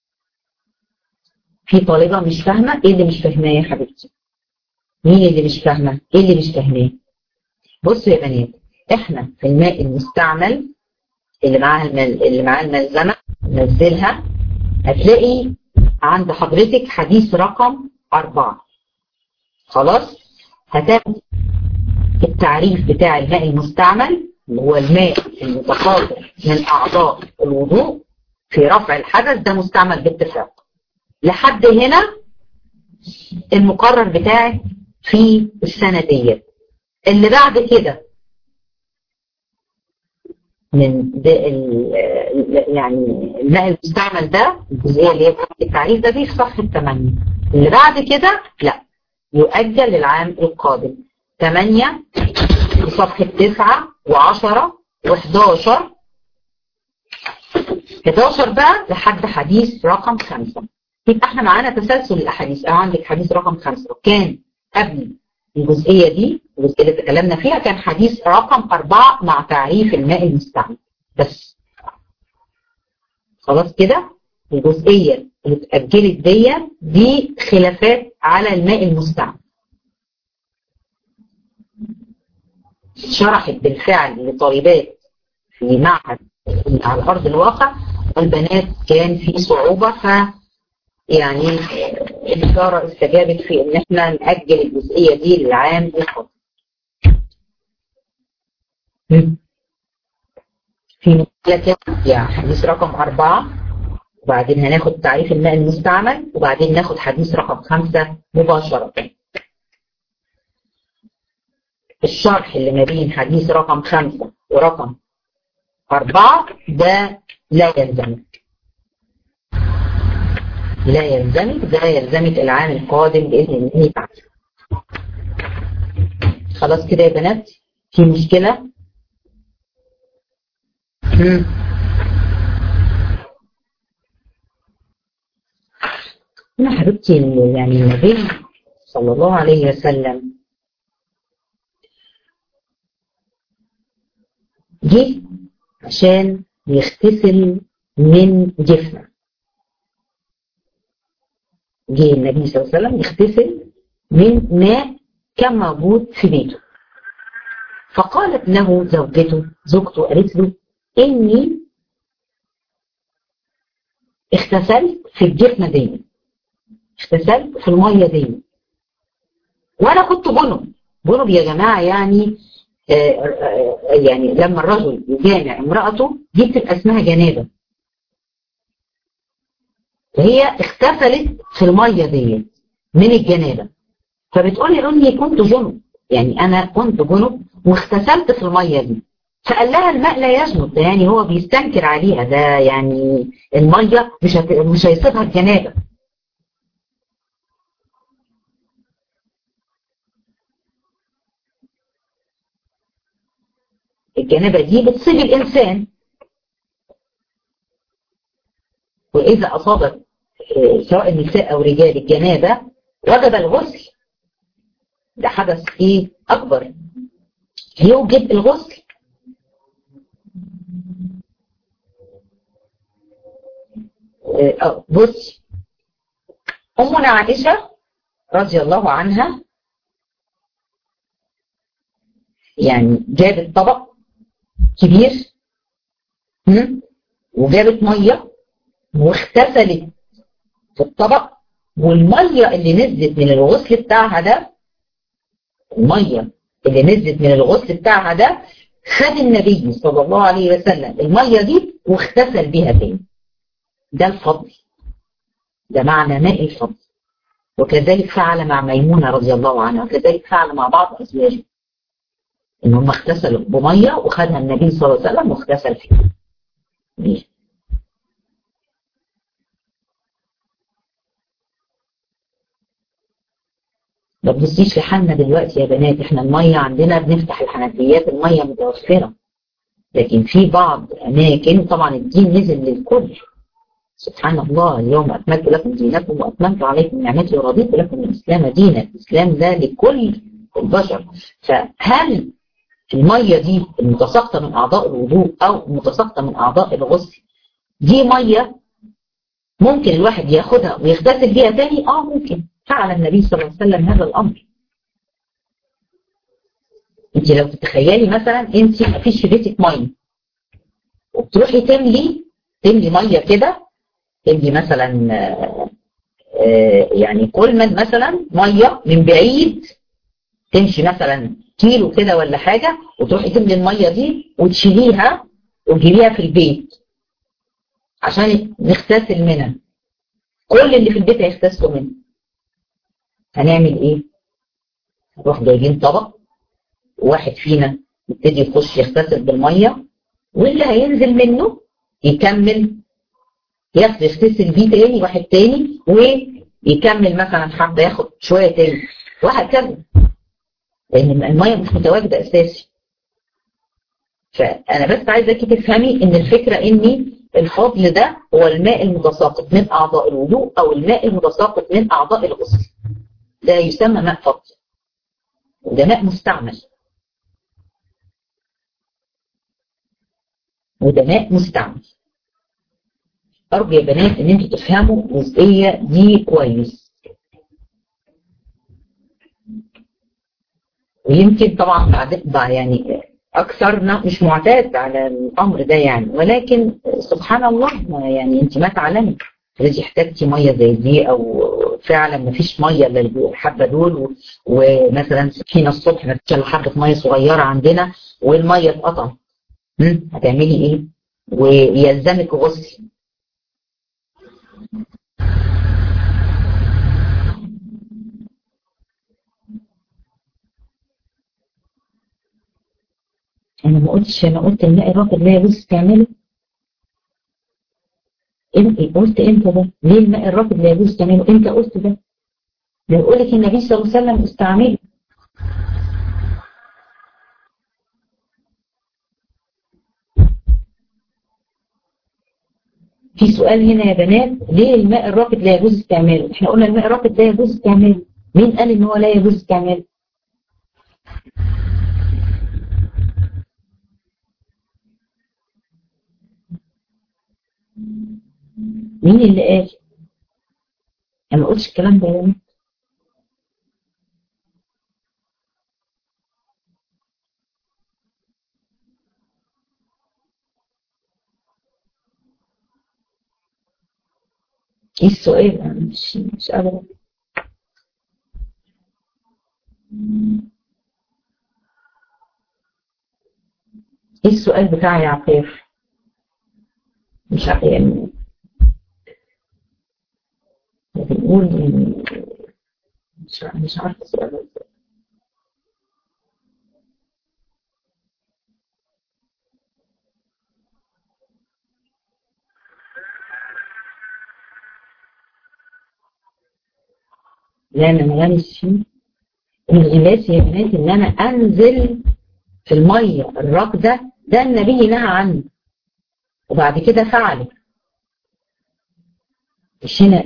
في طالبه مش فاهمه ايه اللي مش فاهماه يا حبيبتي؟ مين اللي مش فاهمه؟ ايه اللي مش فاهماه؟ بصوا يا بنات احنا في الماء المستعمل اللي معاها المل... اللي معاه الملزمه نزلها هتلاقي عند حضرتك حديث رقم أربعة خلاص هتاخد التعريف بتاع الماء المستعمل اللي هو الماء المتقاطر من أعضاء الوضوء في رفع الحدث ده مستعمل باتفاق لحد هنا المقرر بتاعك في السنة ديت اللي بعد كده من ده يعني الماء المستعمل ده الجزئيه اللي هي التعريف ده دي في صفحه 8 اللي بعد كده لا يؤجل للعام القادم 8 في صفحه 9 و10 و11 11 بقى لحد حديث رقم 5 يبقى احنا معانا تسلسل الاحاديث او عندك حديث رقم 5 كان قبل الجزئية دي الجزئية اللي تكلمنا فيها كان حديث رقم أربعة مع تعريف الماء المستعمل بس خلاص كده الجزئية اللي اتأجلت دي دي خلافات على الماء المستعمل شرحت بالفعل لطالبات في معهد على أرض الواقع والبنات كان في صعوبة ف يعني الإدارة استجابت في إن إحنا نأجل الجزئية دي للعام القادم. في مشكلة كده يعني حديث رقم أربعة وبعدين هناخد تعريف الماء المستعمل وبعدين ناخد حديث رقم خمسة مباشرة. الشرح اللي ما بين حديث رقم خمسة ورقم أربعة ده لا يلزمك. لا يلزمك ده يلزمك العام القادم بإذن الله تعالى خلاص كده يا بنات في مشكلة مم. هنا حبيبتي يعني النبي صلى الله عليه وسلم جه عشان يغتسل من جفنه جه النبي صلى الله عليه وسلم يغتسل من ماء كان موجود في بيته فقالت له زوجته زوجته قالت له اني اغتسلت في الجفنه دي اغتسلت في الميه دي وانا كنت جنب جنب يا جماعه يعني آآ آآ يعني لما الرجل يجامع امرأته دي بتبقى اسمها جنابه فهي اغتسلت في الميه دي من الجنابه فبتقول لي اني كنت جنب يعني انا كنت جنب واغتسلت في الميه دي فقال لها الماء لا يجنب ده يعني هو بيستنكر عليها ده يعني الميه مش هت... مش هيصيبها الجنابه الجنابه دي بتصيب الانسان واذا اصابت سواء النساء او رجال الجنابه وجب الغسل ده حدث ايه اكبر يوجب الغسل اه بص امنا عائشه رضي الله عنها يعني جابت طبق كبير وجابت ميه واغتسلت في الطبق والميه اللي نزلت من الغسل بتاعها ده الميه اللي نزلت من الغسل بتاعها ده خد النبي صلى الله عليه وسلم الميه دي واغتسل بيها تاني ده الفضل ده معنى ماء الفضل وكذلك فعل مع ميمونة رضي الله عنها وكذلك فعل مع بعض أزواجه إن هم اغتسلوا بمية وخدها النبي صلى الله عليه وسلم واغتسل فيها بيه. ما تبصيش في حالنا دلوقتي يا بنات احنا المية عندنا بنفتح الحنفيات المية متوفرة لكن في بعض أماكن طبعا الدين نزل للكل سبحان الله اليوم أكملت لكم دينكم وأتممت عليكم نعمتي ورضيت لكم الإسلام دينا الإسلام ده لكل البشر فهل المية دي المتساقطة من أعضاء الوضوء أو المتساقطة من أعضاء الغسل دي مية ممكن الواحد ياخدها ويغتسل بيها تاني اه ممكن فعل النبي صلى الله عليه وسلم هذا الأمر انت لو تتخيلي مثلا انت مفيش في بيتك ميه وبتروحي تملي تملي ميه كده تملي مثلا آآ آآ يعني كولمن مثلا ميه من بعيد تمشي مثلا كيلو كده ولا حاجه وتروحي تملي الميه دي وتشيليها وتجيبيها في البيت عشان نغتسل منها كل اللي في البيت هيغتسلوا منها هنعمل ايه؟ نروح جايبين طبق واحد فينا يبتدي يخش يغتسل بالميه واللي هينزل منه يكمل ياخد يغتسل بيه تاني واحد تاني ويكمل مثلا حبه ياخد شويه تاني وهكذا لان الميه مش متواجده اساسي فانا بس عايزاكي تفهمي ان الفكره ان الفضل ده هو الماء المتساقط من اعضاء الوضوء او الماء المتساقط من اعضاء الغسل ده يسمى ماء فضل وده ماء مستعمل وده ماء مستعمل أرجو يا بنات إن أنتوا تفهموا الجزئية دي كويس ويمكن طبعا بعد يعني أكثرنا مش معتاد على الأمر ده يعني ولكن سبحان الله يعني أنت ما تعلمي إذا احتاجتي مية زي دي أو فعلا ما فيش مية إلا الحبة دول ومثلا فينا الصبح ما فيش إلا حبة مية صغيرة عندنا والمية اتقطعت هتعملي ايه ويلزمك غسل انا ما قلتش انا قلت الماء الراكد لا يجوز تعمله انت قلت امتى ده ليه الماء الراكد لا يجوز تعمله انت قلت ده بيقول لك النبي صلى الله عليه وسلم استعمله في سؤال هنا يا بنات ليه الماء الراكد لا يجوز استعماله احنا قلنا الماء الراكد لا يجوز استعماله مين قال ان هو لا يجوز استعماله مين اللي قال انا ما قلتش الكلام ده يعني ايه السؤال انا مش مش قادره ايه السؤال بتاعي يا عفاف مش ع- يعني بنقول يعني مش ع- مش عارفه السؤال ده إزاي. لا انا مغمس فيه الغماس يا بنات ان انا انزل في الميه الراكده ده النبي نهى عنه وبعد كده فعله مش هنا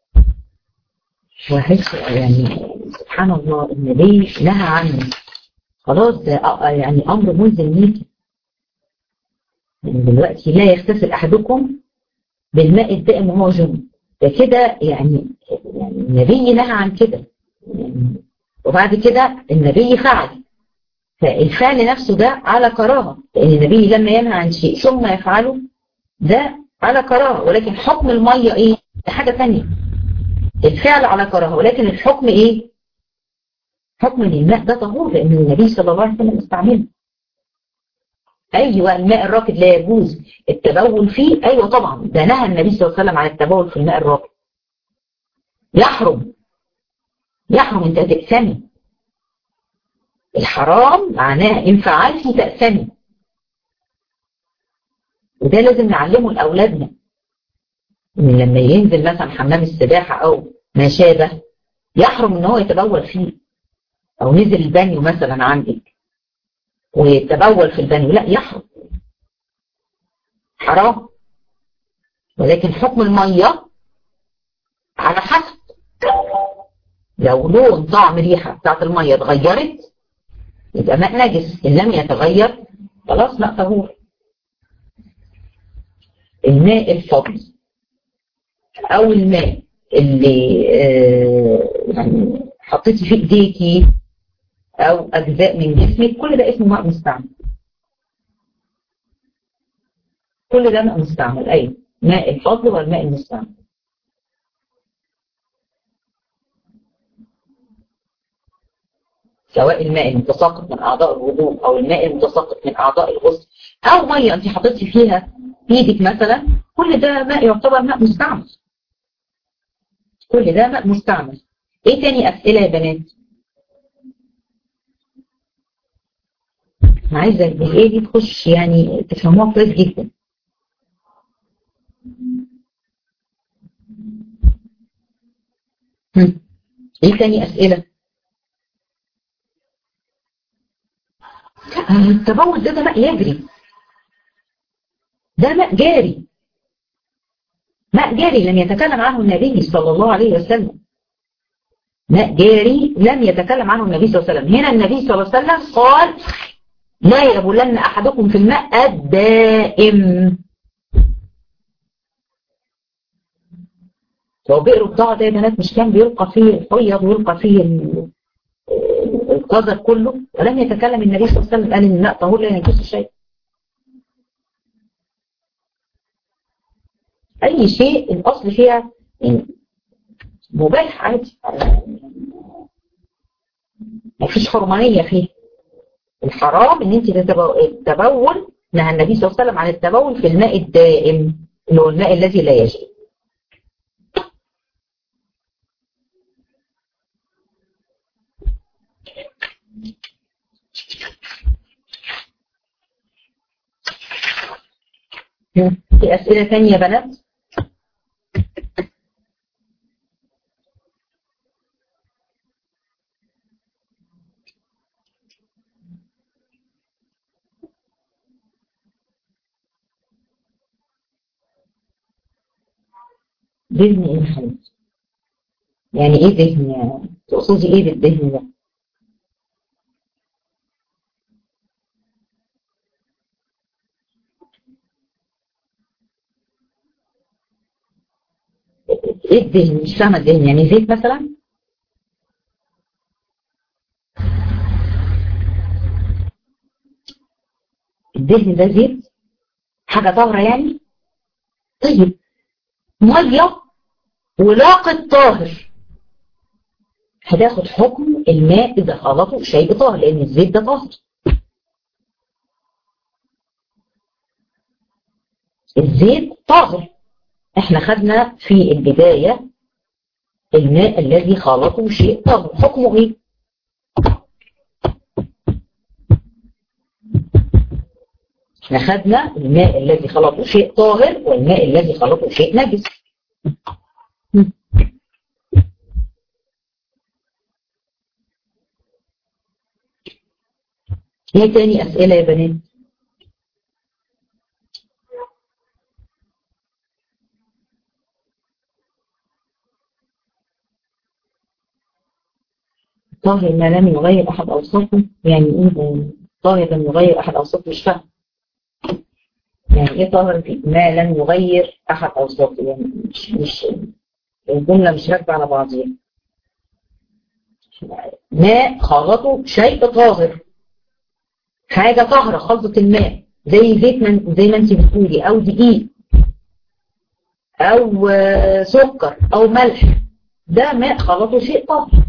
وحس يعني سبحان الله النبي نهى عنه خلاص ده أ- يعني امر ملزم ليكي يعني دلوقتي لا يغتسل احدكم بالماء الدائم وهو جنب ده كده يعني يعني النبي نهى عن كده يعني وبعد كده النبي فعل فالفعل نفسه ده على كراهه لان النبي لما ينهى عن شيء ثم يفعله ده على كراهه ولكن حكم الميه ايه؟ ده حاجه ثانيه الفعل على كراهه ولكن الحكم ايه؟ حكم ان الماء ده طهور لان النبي صلى الله عليه وسلم استعمله ايوه الماء الراكد لا يجوز التبول فيه ايوه طبعا ده نهى النبي صلى الله عليه وسلم عن التبول في الماء الراكد يحرم يحرم انت تأثمي الحرام معناه ان فعلتي تأثمي وده لازم نعلمه لاولادنا ان لما ينزل مثلا حمام السباحه او ما شابه يحرم ان هو يتبول فيه او نزل البانيو مثلا عندك ويتبول في البانيو لا يحرم حرام ولكن حكم الميه على حسب لو لون طعم ريحه بتاعت الميه اتغيرت يبقى ماء نجس ان لم يتغير خلاص لا طهور الماء الفضل او الماء اللي آه يعني حطيتي فيه ايديكي او اجزاء من جسمك كل ده اسمه ماء مستعمل كل ده ماء مستعمل ايوه ماء الفضل والماء المستعمل سواء الماء المتساقط من اعضاء الوضوء او الماء المتساقط من اعضاء الغسل او ميه انت حطيتي فيها ايدك مثلا كل ده ماء يعتبر ماء مستعمل كل ده ماء مستعمل ايه تاني اسئله يا بنات انا عايزه الجزئيه دي تخش يعني تفهموها كويس جدا هم. ايه تاني اسئله التبول ده ده ماء يجري ده ماء جاري ماء جاري لم يتكلم عنه النبي صلى الله عليه وسلم ماء جاري لم يتكلم عنه النبي صلى الله عليه وسلم هنا النبي صلى الله عليه وسلم قال لا يبولن أحدكم في الماء الدائم لو بئر الضاع ده يا بنات مش كان بيلقى فيه الحيض ويلقى فيه القذر كله ولم يتكلم النبي صلى الله عليه وسلم قال ان الماء طهور لا ينجس شيء اي شيء الاصل فيها مباح عادي مفيش حرمانيه فيه الحرام ان انت تتبول نهى النبي صلى الله عليه وسلم عن التبول في الماء الدائم اللي هو الماء الذي لا يجري في أسئلة ثانية يا بنات؟ دهن ايه يا حبيبتي يعني ايه دهن تقصدي ايه بالدهن ده ايه الدهن مش فاهمه الدهن يعني زيت مثلا الدهن ده زيت حاجه طاهره يعني طيب ميه ولاقة طاهر هتاخد حكم الماء اذا خلطه شيء طاهر لان الزيت ده طاهر الزيت طاهر احنا خدنا في البداية الماء الذي خلطه شيء طاهر حكمه ايه احنا خدنا الماء الذي خلطه شيء طاهر والماء الذي خلطه شيء نجس ايه تاني اسئلة يا بنات طاهر ما لم يغير احد اوصافه يعني ايه طاهر لم يغير احد اوصافه مش فاهم يعني ايه طاهر ما لم يغير احد اوصافه يعني مش مش الجمله مش راكبه على بعضيها ماء خلطه شيء طاهر حاجه طاهره خلطه الماء زي زيت من زي ما انت بتقولي او دقيق او سكر او ملح ده ماء خلطه شيء طاهر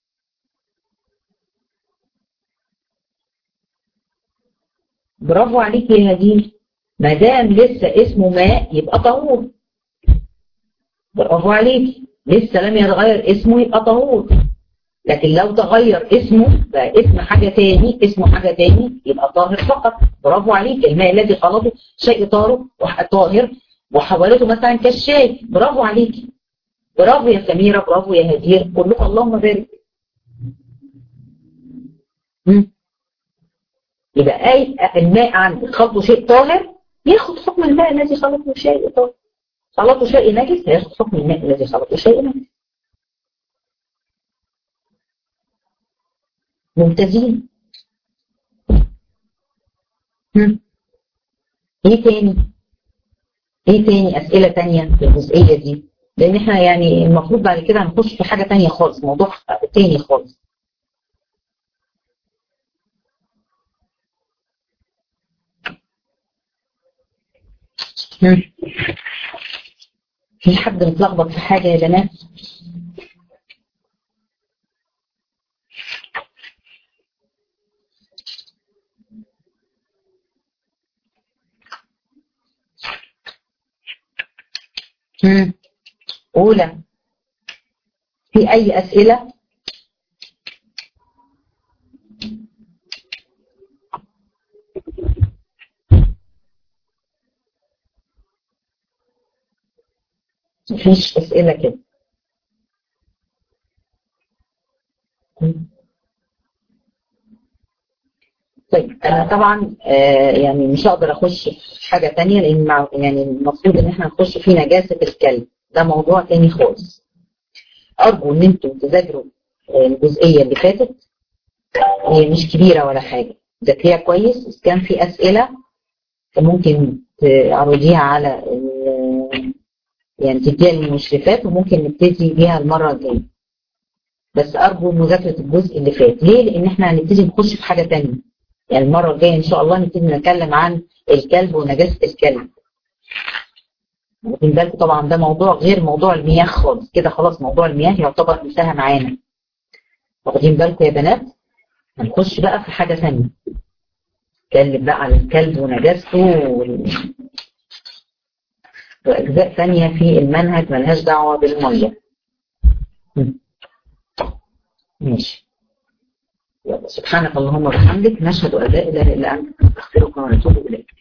برافو عليك يا هديل ما دام لسه اسمه ماء يبقى طهور برافو عليك لسه لم يتغير اسمه يبقى طهور لكن لو تغير اسمه بقى اسم حاجة تاني اسمه حاجة تاني يبقى طاهر فقط برافو عليك الماء الذي خلطه شيء طاهر طاهر وحولته مثلا كالشاي برافو عليك برافو يا سميرة برافو يا هدير كلكم اللهم بارك يبقى اي الماء عندك خلطه شيء طاهر ياخد حكم الماء الذي خلطه شيء طاهر خلطه شيء نجس هياخد حكم الماء الذي خلطه شيء نجس ممتازين ايه تاني ايه تاني اسئلة تانية في الجزئية دي لان احنا يعني المفروض بعد كده هنخش في حاجة تانية خالص موضوع تاني خالص في حد متلخبط في حاجة يا بنات أولى في أي أسئلة مفيش أسئلة كده طيب أنا طبعا آه يعني مش هقدر أخش في حاجة تانية لأن مع يعني المفروض إن احنا نخش في نجاسة الكلب ده موضوع تاني خالص أرجو إن أنتم تذاكروا الجزئية اللي فاتت هي مش كبيرة ولا حاجة ذاكريها كويس كان في أسئلة ممكن تعرضيها على يعني تديها للمشرفات وممكن نبتدي بيها المرة الجاية بس أرجو مذاكرة الجزء اللي فات ليه؟ لأن احنا هنبتدي نخش في حاجة تانية يعني المرة الجاية إن شاء الله نبتدي نتكلم عن الكلب ونجاسة الكلب واخدين بالكم طبعا ده موضوع غير موضوع المياه خالص كده خلاص موضوع المياه يعتبر انتهى معانا واخدين بالكم يا بنات هنخش بقى في حاجة ثانية نتكلم بقى عن الكلب ونجاسته وال... وأجزاء ثانية في المنهج ملهاش دعوة بالمية ماشي يلا سبحانك اللهم وبحمدك نشهد أن لا إله إلا أنت نستغفرك ونتوب إليك